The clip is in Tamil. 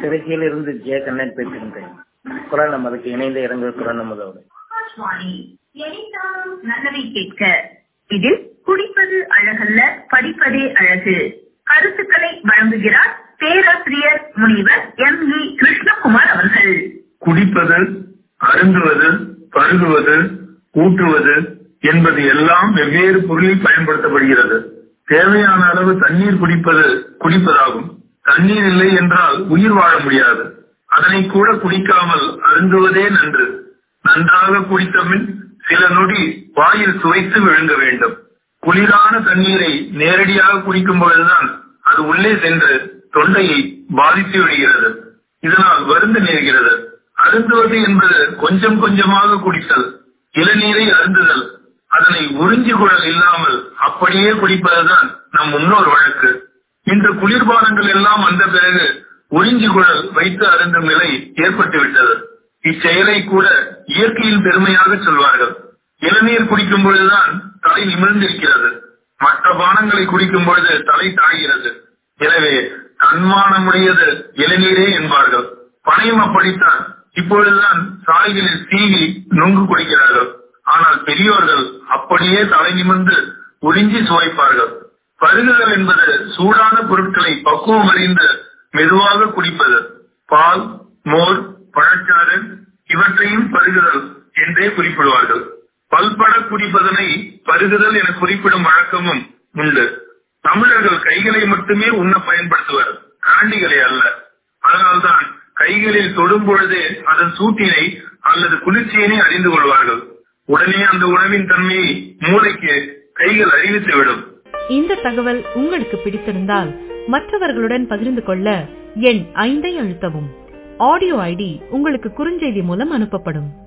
திருச்சியில் இருந்து ஜே கண்ணன் பேசுகின்றேன் குரல் நமதுக்கு இணைந்த இரங்கல் குரல் நமதோடு ஆகாஷ்வாணி எனிதானும் நல்லதை கேட்க இதில் குடிப்பது அழகல்ல படிப்பதே அழகு கருத்துக்களை வழங்குகிறார் பேராசிரியர் முனிவர் எம் இ கிருஷ்ணகுமார் அவர்கள் குடிப்பது அருந்துவது பருகுவது ஊட்டுவது என்பது எல்லாம் வெவ்வேறு பொருளில் பயன்படுத்தப்படுகிறது தேவையான அளவு தண்ணீர் குடிப்பது குடிப்பதாகும் தண்ணீர் இல்லை என்றால் உயிர் வாழ முடியாது அதனை கூட குடிக்காமல் அருந்துவதே நன்று நன்றாக குடித்தபின் சில நொடி வாயில் சுவைத்து விழுங்க வேண்டும் குளிரான தண்ணீரை நேரடியாக குடிக்கும் பொழுதுதான் அது உள்ளே சென்று தொண்டையை பாதித்து விடுகிறது இதனால் வருந்த நேர்கிறது அருந்துவது என்பது கொஞ்சம் கொஞ்சமாக குடித்தல் இளநீரை அருந்துதல் அதனை உறிஞ்சி குழல் இல்லாமல் அப்படியே குடிப்பதுதான் நம் முன்னோர் வழக்கு இன்று குளிர்பானங்கள் எல்லாம் வந்த பிறகு உறிஞ்சி குழல் வைத்து அருந்தும் நிலை ஏற்பட்டு விட்டது இச்செயலை கூட இயற்கையின் பெருமையாக சொல்வார்கள் இளநீர் குடிக்கும் பொழுதுதான் தலை நிமிர்ந்திருக்கிறது மற்ற பானங்களை குடிக்கும் பொழுது தலை தாழ்கிறது எனவே தன்மானமுடையது இளநீரே என்பார்கள் பனையும் அப்படித்தான் இப்பொழுதுதான் சாலைகளில் சீவி நுங்கு குடிக்கிறார்கள் ஆனால் பெரியோர்கள் அப்படியே தலை நிமிர்ந்து உறிஞ்சி சுவைப்பார்கள் பருகுதல் என்பது சூடான பொருட்களை பக்குவம் அறிந்து மெதுவாக குடிப்பது பால் மோர் பழச்சாறு இவற்றையும் பருகுதல் என்றே குறிப்பிடுவார்கள் பல்பட குடிப்பதனை பருகுதல் என குறிப்பிடும் வழக்கமும் உண்டு தமிழர்கள் கைகளை மட்டுமே உண்ண பயன்படுத்துவர் காண்டிகளை அல்ல அதனால்தான் கைகளில் தொடும் பொழுதே அதன் சூட்டினை அல்லது குளிர்ச்சியினை அறிந்து கொள்வார்கள் உடனே அந்த உணவின் தன்மையை மூளைக்கு கைகள் அறிவித்துவிடும் இந்த தகவல் உங்களுக்கு பிடித்திருந்தால் மற்றவர்களுடன் பகிர்ந்து கொள்ள எண் ஐந்தை அழுத்தவும் ஆடியோ ஐடி உங்களுக்கு குறுஞ்செய்தி மூலம் அனுப்பப்படும்